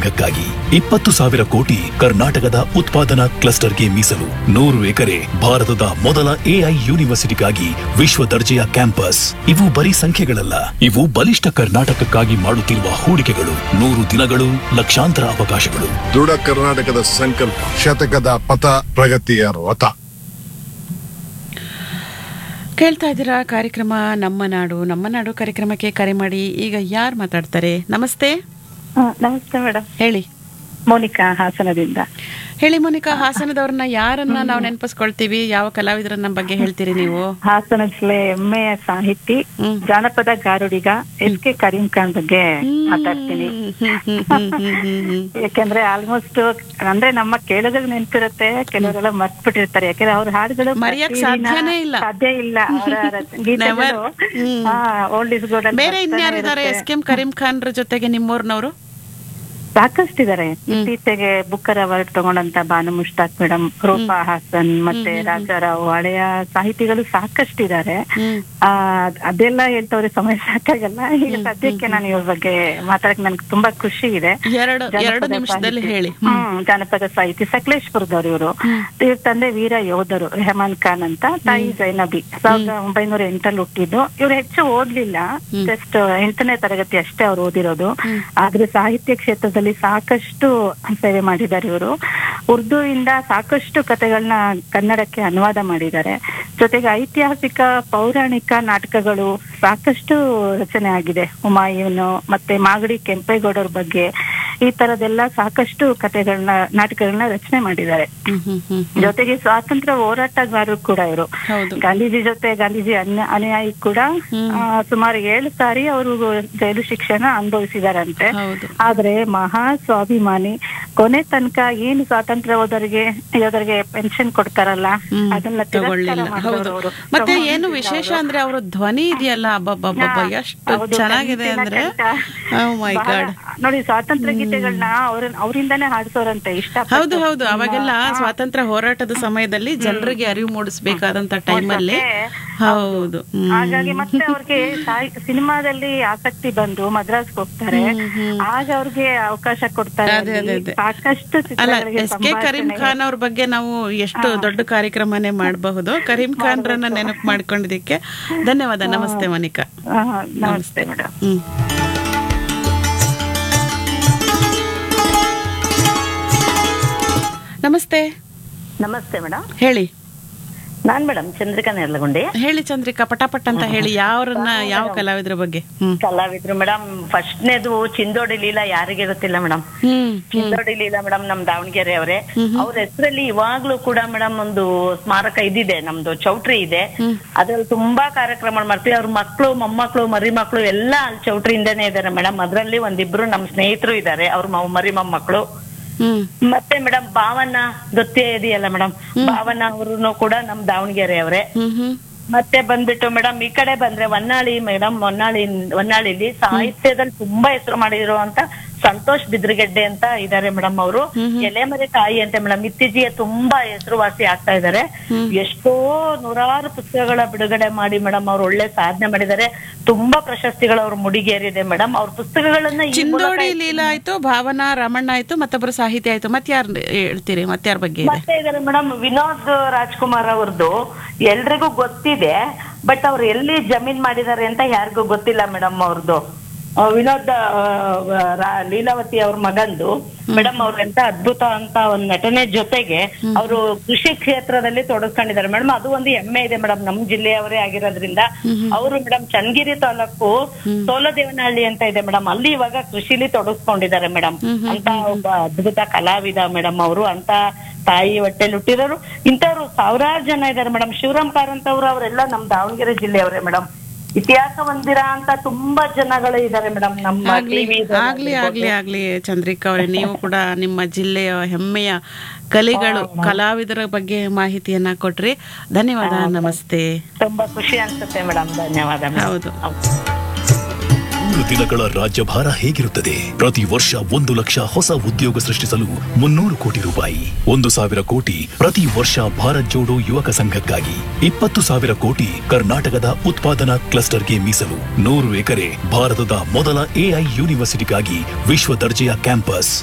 ಸಂಘಕ್ಕಾಗಿ ಇಪ್ಪತ್ತು ಸಾವಿರ ಕೋಟಿ ಕರ್ನಾಟಕದ ಉತ್ಪಾದನಾ ಕ್ಲಸ್ಟರ್ಗೆ ಮೀಸಲು ನೂರು ಎಕರೆ ಭಾರತದ ಮೊದಲ ಎಐ ಯೂನಿವರ್ಸಿಟಿಗಾಗಿ ವಿಶ್ವ ದರ್ಜೆಯ ಕ್ಯಾಂಪಸ್ ಇವು ಬರೀ ಸಂಖ್ಯೆಗಳಲ್ಲ ಇವು ಬಲಿಷ್ಠ ಕರ್ನಾಟಕಕ್ಕಾಗಿ ಮಾಡುತ್ತಿರುವ ಹೂಡಿಕೆಗಳು ನೂರು ದಿನಗಳು ಲಕ್ಷಾಂತರ ಅವಕಾಶಗಳು ದೃಢ ಕರ್ನಾಟಕದ ಸಂಕಲ್ಪ ಶತಕದ ಪಥ ಪ್ರಗತಿಯ ರಥ ಕೇಳ್ತಾ ಇದ್ದೀರಾ ಕಾರ್ಯಕ್ರಮ ನಮ್ಮ ನಾಡು ನಮ್ಮ ನಾಡು ಕಾರ್ಯಕ್ರಮಕ್ಕೆ ಕರೆ ಮಾಡಿ ಈಗ ಯಾರು ಮಾತಾಡ್ತಾರೆ ನಮಸ್ತೆ ಆ, ನಮಸ್ತೆ ಮೇಡಮ್ ಹೇಳಿ ಮೋನಿಕಾ ಹಾಸನದಿಂದ ಹೇಳಿ ಮೋನಿಕಾ ಹಾಸನದವ್ರನ್ನ ಯಾರನ್ನ ನಾವು ನೆನಪಿಸ್ಕೊಳ್ತೀವಿ ಯಾವ ಕಲಾವಿದರನ್ನ ಬಗ್ಗೆ ಹೇಳ್ತೀರಿ ನೀವು ಹಾಸನ ಜಿಲ್ಲೆ ಹೆಮ್ಮೆಯ ಸಾಹಿತಿ ಹ್ಮ್. ಜಾನಪದ ಗಾರುಡಿಗ ಎಸ್ ಕೆ ಕರೀಂ ಖಾನ್ ಬಗ್ಗೆ ಮಾತಾಡ್ತೀನಿ ಹ್ಮ್, ಹ್ಮ್, ಹ್ಮ್, ಹ್ಮ್, ಹ್ಮ್, ಹ್ಮ್, ಹ್ಮ್. ಯಾಕಂದ್ರೆ ಆಲ್ಮೋಸ್ಟ್ ಅಂದ್ರೆ ನಮ್ಮ ಕೇಳೋದಾಗ ನೆನ್ಪಿರುತ್ತೆ ಕೆಲವರೆಲ್ಲ ಮರ್ತ್ ಬಿಟ್ಟಿರ್ತಾರೆ ಯಾಕಂದ್ರೆ ಅವ್ರ ಹಾಡುಗಳು ಮರೆಯಕ್ ಪ್ರತಿದಿನ ಸಾಧ್ಯನೇ ಇಲ್ಲ. ಸಾಧ್ಯ ಇಲ್ಲ ಅವರ ಗೀತೆಗಳು ಹ್ಮ್. ಓಲ್ಡ್ ಇಸ್ ಗೋಲ್ಡ್ ಬೇರೆ ಇನ್ಯಾರಿದ್ದಾರೆ ಎಸ್ ಕೆಂ ಕರೀಂ ಖಾನ್ರ ಜೊತೆಗೆ ನಿಮ್ಮೂರ್ನವರು ಸಾಕಷ್ಟಿದ್ದಾರೆ ಇತ್ತೀಚೆಗೆ ಬುಕ್ಕರ್ ಅವಾರ್ಡ್ ತಗೊಂಡಂತ ಬಾನು ಮುಷ್ತಾಕ್ ಮೇಡಮ್ ರೂಪಾ ಹಾಸನ್ ಮತ್ತೆ ರಾಜಾರಾವ್ ಹಳೆಯ ಸಾಹಿತಿಗಳು ಸಾಕಷ್ಟಿದ್ದಾರೆ ಹ್ಮ್ ಆ ಅದೆಲ್ಲ ಹೇಳ್ತವ್ರೆ ಸಮಯ ಸಾಕಾಗಲ್ಲ ಈಗ ಸದ್ಯಕ್ಕೆ ನಾನು ಇವ್ರ ಬಗ್ಗೆ ಮಾತಾಡಕ್ ನನ್ಗೆ ತುಂಬಾ ಖುಷಿ ಇದೆ ಎರಡು ಎರಡು ಜಾನಪದ ನಿಮಿಷದಲ್ಲಿ ಸಾಹಿತಿ. ಹೇಳಿ ಹ್ಮ್ ಜಾನಪದ ಸಾಹಿತಿ ಸಕಲೇಶ್ಪುರದವ್ರು ಇವರು ಇವ್ರ ತಂದೆ ವೀರ ಯೋಧರು ರೆಹಮಾನ್ ಖಾನ್ ಅಂತ ತಾಯಿ ಜೈನಬಿ ಸಾವಿರದ ಒಂಬೈನೂರ ಎಂಟರಲ್ಲಿ ಹುಟ್ಟಿದ್ದು ಇವ್ರು ಹೆಚ್ಚು ಓದ್ಲಿಲ್ಲ ಜಸ್ಟ್ ಎಂಟನೇ ತರಗತಿ ಅಷ್ಟೇ ಅವ್ರು ಓದಿರೋದು ಆದ್ರೆ ಸಾಹಿತ್ಯ ಕ್ಷೇತ್ರದಲ್ಲಿ ಸಾಕಷ್ಟು ಸೇವೆ ಮಾಡಿದ್ದಾರೆ ಇವರು ಉರ್ದು ಇಂದ ಸಾಕಷ್ಟು ಕಥೆಗಳನ್ನ ಕನ್ನಡಕ್ಕೆ ಅನುವಾದ ಮಾಡಿದ್ದಾರೆ ಜೊತೆಗೆ ಐತಿಹಾಸಿಕ ಪೌರಾಣಿಕ ನಾಟಕಗಳು ಸಾಕಷ್ಟು ರಚನೆ ಆಗಿದೆ ಹುಮಾಯೂನು ಮತ್ತೆ ಮಾಗಡಿ ಕೆಂಪೇಗೌಡರ ಬಗ್ಗೆ ಈ ತರದೆಲ್ಲ ಸಾಕಷ್ಟು ಕಥೆಗಳನ್ನ ನಾಟಕಗಳನ್ನ ರಚನೆ ಮಾಡಿದ್ದಾರೆ ಹ್ಮ್ ಹ್ಮ್ ಹ್ಮ್ ಜೊತೆಗೆ ಸ್ವಾತಂತ್ರ್ಯ ಹೋರಾಟಗಾರರು ಕೂಡ ಇವರು ಹೌದು ಗಾಂಧೀಜಿ ಜೊತೆ ಗಾಂಧೀಜಿ ಅನ್ಯ ಅನುಯಾಯಿ ಕೂಡ ಆ, ಸುಮಾರು ಏಳು ಸಾರಿ ಅವರು ಜೈಲು ಶಿಕ್ಷೆನ ಅನುಭವಿಸಿದಾರಂತೆ ಹೌದು ಆದ್ರೆ ಮಹಾ ಸ್ವಾಭಿಮಾನಿ ಕೊನೆ ತನಕ ಏನು ಸ್ವಾತಂತ್ರ್ಯ ಹೋದರಿಗೆ ಯೋಧರಿಗೆ ಪೆನ್ಷನ್ ಕೊಡ್ತಾರಲ್ಲ ಹ್ಮ್, ಅದನ್ನ ತಿರಸ್ಕಾರ ತಗೊಳ್ಳಿಲ್ಲ ಮಾಡಿದವರು ಹೌದು ಅವರು. ಮತ್ತೆ ತಗೊಂಡಿಲ್ಲ ಏನು ವಿಶೇಷ ಅವರು. ಅಂದ್ರೆ ಅವರ ಧ್ವನಿ ಇದೆಯಲ್ಲ ಅಬ್ಬಬ್ಬಬ್ಬ ಹಾ, ಎಷ್ಟು ಹೌದು, ಚೆನ್ನಾಗಿದೆ ಕಂಠಿನ ಅಂದ್ರೆ ಕಂಠ. ಮೈ ಬಹಳ- ಗಾಡ್ ನೋಡಿ ಸ್ವಾತಂತ್ರ್ಯ ಗೀತೆಗಳನ್ನ ಅವ್ರ ಅವರಿಂದಾನೇ ಹಾಡ್ಸೋರಂತೆ ಇಷ್ಟ ಹೌದು ಹೌದು ಅವಾಗೆಲ್ಲ ಸ್ವಾತಂತ್ರ್ಯ ಹೋರಾಟದ ಸಮಯದಲ್ಲಿ ಜನರಿಗೆ ಅರಿವು ಮೂಡಿಸ್ಬೇಕಾದಂತ ಟೈಮಲ್ಲಿ ಹೌದು ಹ್ಮ್. ಹಾಗಾಗಿ ಮತ್ತೆ ಅವ್ರಿಗೆ ಸಾಹಿ- ಸಿನಿಮಾದಲ್ಲಿ ಆಸಕ್ತಿ ಬಂದು ಮದ್ರಾಸ್ಗೆ ಹೋಗ್ತಾರೆ ಆಗ ಅವ್ರಿಗೆ ಅವಕಾಶ ಕೊಡ್ತಾರೆ ಅದೇ, ಅದೇ, ಅಲ್ಲಿ. ಅದೇ. ಸಾಕಷ್ಟು ಅಲ್ಲ ಚಿತ್ರಗಳಿಗೆ ಎಸ್ ಕೆ ಕರೀಂ ಸಂಭಾಷಣೆ- ಖಾನ್ ಅವ್ರ ಬಗ್ಗೆ ನಾವು ಎಷ್ಟು ದೊಡ್ಡ ಕಾರ್ಯಕ್ರಮನೇ ಮಾಡಬಹುದು ಕರೀಂ ಖಾನ್ರನ್ನ ನೆನಪು ಮಾಡ್ಕೊಂಡಿದ್ದಕ್ಕೆ ಧನ್ಯವಾದ ನಮಸ್ತೆ ಮನಿಕಾ ಆ, ನಮಸ್ತೆ ಮೇಡಮ್ ಹ್ಮ್ ನಮಸ್ತೆ ನಮಸ್ತೆ ಮೇಡಮ್ ಹೇಳಿ ನಾನ್ ಮೇಡಮ್ ಚಂದ್ರಿಕಾ ನೆರ್ಲಗುಂಡಿ ಹೇಳಿ ಚಂದ್ರಿಕಾ ಪಟಾಪಟ್ ಅಂತ ಹೇಳಿ ಯಾವ್ರನ್ನ ಯಾವ ಕಲಾವಿದ್ರ ಬಗ್ಗೆ ಹ್ಮ್ ಕಲಾವಿದ್ರು ಮೇಡಮ್ ಫಸ್ಟ್ನೇದು ಚಿಂದೋಡಿ ಲೀಲಾ ಯಾರಿಗೆ ಗೊತ್ತಿಲ್ಲ ಮೇಡಮ್ ಹ್ಮ್ ಚಿಂದೋಡಿ ಲೀಲಾ ಮೇಡಮ್ ನಮ್ ದಾವಣಗೆರೆ ಅವರೇ ಅವ್ರ ಹೆಸರಲ್ಲಿ ಇವಾಗ್ಲೂ ಕೂಡ ಮೇಡಮ್ ಒಂದು ಸ್ಮಾರಕ ಇದಿದೆ ನಮ್ದು ಚೌಟ್ರಿ ಇದೆ ಅದ್ರಲ್ಲಿ ತುಂಬಾ ಕಾರ್ಯಕ್ರಮ ಮಾಡ್ತೀವಿ ಅವ್ರ ಮಕ್ಳು ಮೊಮ್ಮಕ್ಳು ಮರಿ ಮಕ್ಳು ಎಲ್ಲ ಅಲ್ಲಿ ಚೌಟ್ರಿಯಿಂದಾನೇ ಇದಾರೆ ಮೇಡಮ್ ಅದ್ರಲ್ಲಿ ಒಂದಿಬ್ರು ನಮ್ ಸ್ನೇಹಿತರು ಇದಾರೆ ಅವ್ರ ಮ- ಮರಿ ಮೊಮ್ಮಕ್ಳು ಹ್ಮ್ ಮತ್ತೆ ಮೇಡಮ್ ಭಾವನ ಗೊತ್ತೇ ಇದೆಯಲ್ಲ ಮೇಡಮ್ ಭಾವನ ಅವ್ರು ಕೂಡ ನಮ್ ದಾವಣಗೆರೆ ಅವರೇ ಹ್ಮ್ ಹ್ಮ್ ಮತ್ತೆ ಬಂದ್ಬಿಟ್ಟು ಮೇಡಮ್ ಈ ಕಡೆ ಬಂದ್ರೆ ಹೊನ್ನಾಳಿ ಮೇಡಮ್ ಹೊನ್ನಾಳಿ ಹೊನ್ನಾಳಿಲಿ ಸಾಹಿತ್ಯದಲ್ಲಿ ತುಂಬಾ ಹೆಸರು ಮಾಡಿರುವಂತ ಸಂತೋಷ್ ಬಿದ್ರಗೆಡ್ಡೆ ಅಂತ ಇದಾರೆ ಮೇಡಮ್ ಅವರು ಎಲೆಮರೆ ತಾಯಿ ಅಂತ ಮೇಡಮ್ ಇತ್ತೀಚೆಗೆ ತುಂಬಾ ಹೆಸರುವಾಸಿ ಆಗ್ತಾ ಇದಾರೆ ಎಷ್ಟೋ ನೂರಾರು ಪುಸ್ತಕಗಳ ಬಿಡುಗಡೆ ಮಾಡಿ ಮೇಡಮ್ ಅವ್ರು ಒಳ್ಳೆ ಸಾಧನೆ ಮಾಡಿದ್ದಾರೆ ತುಂಬಾ ಪ್ರಶಸ್ತಿಗಳು ಅವ್ರ ಮುಡಿಗೇರಿದೆ ಮೇಡಮ್ ಅವ್ರ ಪುಸ್ತಕಗಳನ್ನ ಈ ಮೂಲಕ ಚಿಂದೋಡಿ ಲೀಲಾ ಆಯ್ತು ಭಾವನಾ ರಮಣ್ಣ ಆಯ್ತು ಮತ್ತೊಬ್ಬರು ಸಾಹಿತಿ ಆಯ್ತು ಮತ್ಯಾರ್ ಹೇಳ್ತೀರಿ ಮತ್ಯಾರ ಬಗ್ಗೆ ಇದೆ ಮತ್ತೆ ಇದಾರೆ ಮೇಡಮ್ ವಿನೋದ್ ರಾಜ್ಕುಮಾರ್ ಅವ್ರದ್ದು ಎಲ್ರಿಗೂ ಗೊತ್ತಿದೆ ಬಟ್ ಅವ್ರು ಎಲ್ಲಿ ಜಮೀನ್ ಮಾಡಿದ್ದಾರೆ ಅಂತ ಯಾರಿಗೂ ಗೊತ್ತಿಲ್ಲ ಮೇಡಮ್ ಅವ್ರದ್ದು ಆ, ವಿನೋದ್ ಆ, ರಾ- ಲೀಲಾವತಿ ಅವ್ರ ಮಗಂದು ಮೇಡಮ್ ಅವ್ರ ಎಂತ ಅದ್ಭುತ ಅಂತ ಒಂದ್ ನಟನೆ ಜೊತೆಗೆ ಅವರು ಕೃಷಿ ಕ್ಷೇತ್ರದಲ್ಲಿ ತೊಡಸ್ಕೊಂಡಿದ್ದಾರೆ ಮೇಡಮ್ ಅದು ಒಂದು ಹೆಮ್ಮೆ ಇದೆ ಮೇಡಮ್ ನಮ್ ಜಿಲ್ಲೆಯವರೇ ಆಗಿರೋದ್ರಿಂದ ಅವರು ಮೇಡಮ್ ಚನ್ನಗಿರಿ ತಾಲೂಕು ಸೋಲದೇವನಹಳ್ಳಿ ಅಂತ ಇದೆ ಮೇಡಮ್ ಅಲ್ಲಿ ಇವಾಗ ಕೃಷಿಲಿ ತೊಡಸ್ಕೊಂಡಿದ್ದಾರೆ ಮೇಡಮ್ ಅಂತ ಒಬ್ಬ ಅದ್ಭುತ ಕಲಾವಿದ ಮೇಡಮ್ ಅವರು ಅಂತ ತಾಯಿ ಹೊಟ್ಟೆಲಿ ಹುಟ್ಟಿರೋರು ಇಂಥವ್ರು ಸಾವಿರಾರು ಜನ ಇದ್ದಾರೆ ಮೇಡಮ್ ಶಿವರಾಮ್ ಕಾರಂತ್ ಅವರು ಅವರೆಲ್ಲ ನಮ್ ದಾವಣಗೆರೆ ಜಿಲ್ಲೆಯವರೇ ಮೇಡಮ್ ಇತಿಹಾಸ ಹೊಂದಿರ ಅಂತ ತುಂಬಾ ಜನಗಳು ಇದ್ದಾರೆ ಮೇಡಮ್ ನಮ್ಮ ಆಗ್ಲಿ TV ಆಗ್ಲಿ ಆಗ್ಲಿ ಆಗ್ಲಿ ಚಂದ್ರಿಕಾ ಅವರೇ ನೀವು ಕೂಡ ನಿಮ್ಮ ಜಿಲ್ಲೆಯ ಹೆಮ್ಮೆಯ ಕಲೆಗಳು ಕಲಾವಿದರ ಬಗ್ಗೆ ಮಾಹಿತಿಯನ್ನ ಕೊಟ್ರಿ ಧನ್ಯವಾದ ನಮಸ್ತೆ ತುಂಬಾ ಖುಷಿ ಅನ್ಸುತ್ತೆ ಮೇಡಮ್ ಧನ್ಯವಾದ madam. ಹೌದು. ಮೂರು ದಿನಗಳ ರಾಜ್ಯಭಾರ ಹೇಗಿರುತ್ತದೆ ಪ್ರತಿ ವರ್ಷ ಒಂದು ಲಕ್ಷ ಹೊಸ ಉದ್ಯೋಗ ಸೃಷ್ಟಿಸಲು ಮುನ್ನೂರು ಕೋಟಿ ರೂಪಾಯಿ ಒಂದು ಸಾವಿರ ಕೋಟಿ ಪ್ರತಿ ವರ್ಷ ಭಾರತ್ ಜೋಡೋ ಯುವಕ ಸಂಘಕ್ಕಾಗಿ ಇಪ್ಪತ್ತು ಸಾವಿರ ಕೋಟಿ ಕರ್ನಾಟಕದ ಉತ್ಪಾದನಾ ಕ್ಲಸ್ಟರ್ಗೆ ಮೀಸಲು ನೂರು ಎಕರೆ ಭಾರತದ ಮೊದಲ ಎಐ ಯೂನಿವರ್ಸಿಟಿಗಾಗಿ ವಿಶ್ವ ದರ್ಜೆಯ ಕ್ಯಾಂಪಸ್